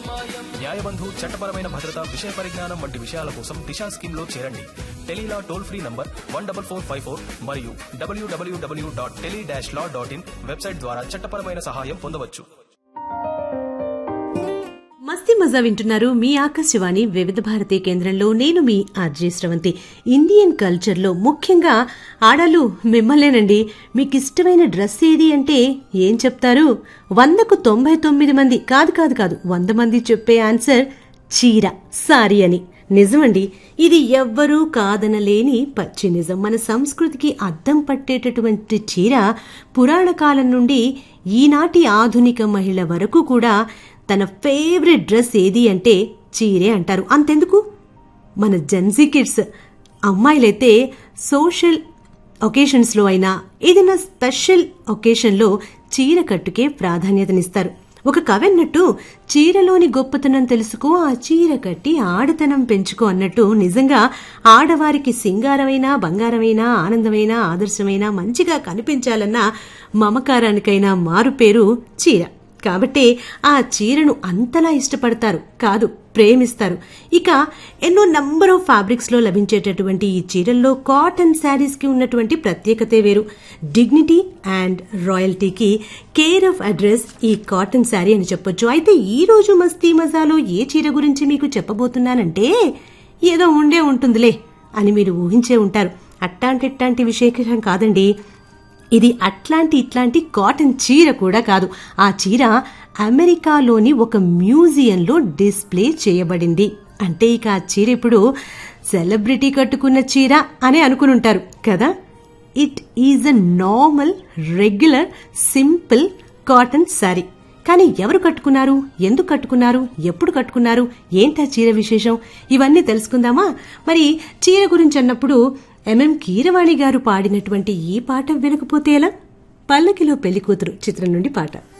న్యాయబంధు చట్టపరమైన భద్రత విషయ పరిజ్ఞానం వంటి విషయాల కోసం దిశా స్కీమ్ లో చేరండి tele law toll free number one double four five four మరియు W W W dot tele dash law dot in website ద్వారా చట్టపరమైన సహాయం పొందవచ్చు మస్తి మజా వింటున్నారు మీ ఆకాశవాణి వివిధ భారతి కేంద్రంలో నేను మీ ఆర్జే శ్రవంతి ఇండియన్ కల్చర్లో ముఖ్యంగా ఆడాలు మిమ్మల్నేనండి మీకు ఇష్టమైన డ్రెస్ ఏది అంటే ఏం చెప్తారు వందకు తొంభై తొమ్మిది మంది కాదు కాదు కాదు వంద మంది చెప్పే ఆన్సర్ చీర సారీ అని నిజమండి ఇది ఎవ్వరూ కాదనలేని పచ్చి నిజం మన సంస్కృతికి అద్దం పట్టేటటువంటి చీర పురాణ కాలం నుండి ఈనాటి ఆధునిక మహిళ వరకు కూడా తన ఫేవరెట్ డ్రెస్ ఏది అంటే చీరే అంటారు అంతెందుకు మన జెన్సీ కిడ్స్ అమ్మాయిలైతే సోషల్ ఒకేషన్స్లో అయినా ఏదైనా స్పెషల్ ఒకేషన్లో చీర కట్టుకే ప్రాధాన్యతనిస్తారు ఒక కవెన్నట్టు చీరలోని గొప్పతనం తెలుసుకో ఆ చీర కట్టి ఆడతనం పెంచుకో అన్నట్టు నిజంగా ఆడవారికి సింగారమైన బంగారమైన ఆనందమైన ఆదర్శమైన మంచిగా కనిపించాలన్న మమకారానికైనా మారు పేరు చీర కాబట్టి ఆ చీరను అంతలా ఇష్టపడతారు కాదు ప్రేమిస్తారు ఇక ఎన్నో నంబర్ ఆఫ్ ఫ్యాబ్రిక్స్ లో లభించేటటువంటి ఈ చీరల్లో కాటన్ శారీస్ కి ఉన్నటువంటి ప్రత్యేకతే వేరు డిగ్నిటీ అండ్ రాయల్టీకి కేర్ ఆఫ్ అడ్రస్ ఈ కాటన్ శారీ అని చెప్పొచ్చు అయితే ఈ రోజు మస్తీ మజాలో ఏ చీర గురించి మీకు చెప్పబోతున్నానంటే ఏదో ఉండే ఉంటుందిలే అని మీరు ఊహించే ఉంటారు అట్టాంటి ఇట్టాంటి విశేషం కాదండి ఇది అట్లాంటి ఇట్లాంటి కాటన్ చీర కూడా కాదు ఆ చీర అమెరికాలోని ఒక మ్యూజియంలో డిస్ప్లే చేయబడింది అంటే ఇక ఆ చీర ఇప్పుడు సెలబ్రిటీ కట్టుకున్న చీర అని అనుకునుంటారు కదా it is a normal regular simple cotton sari కానీ ఎవరు కట్టుకున్నారు ఎందుకు కట్టుకున్నారు ఎప్పుడు కట్టుకున్నారు ఏంటా చీర విశేషం ఇవన్నీ తెలుసుకుందామా మరి చీర గురించి అన్నప్పుడు ఎంఎం కీరవాణి గారు పాడినటువంటి ఈ పాట వినకపోతే ఎలా పల్లకిలో పెళ్లి కూతురు చిత్రం నుండి పాట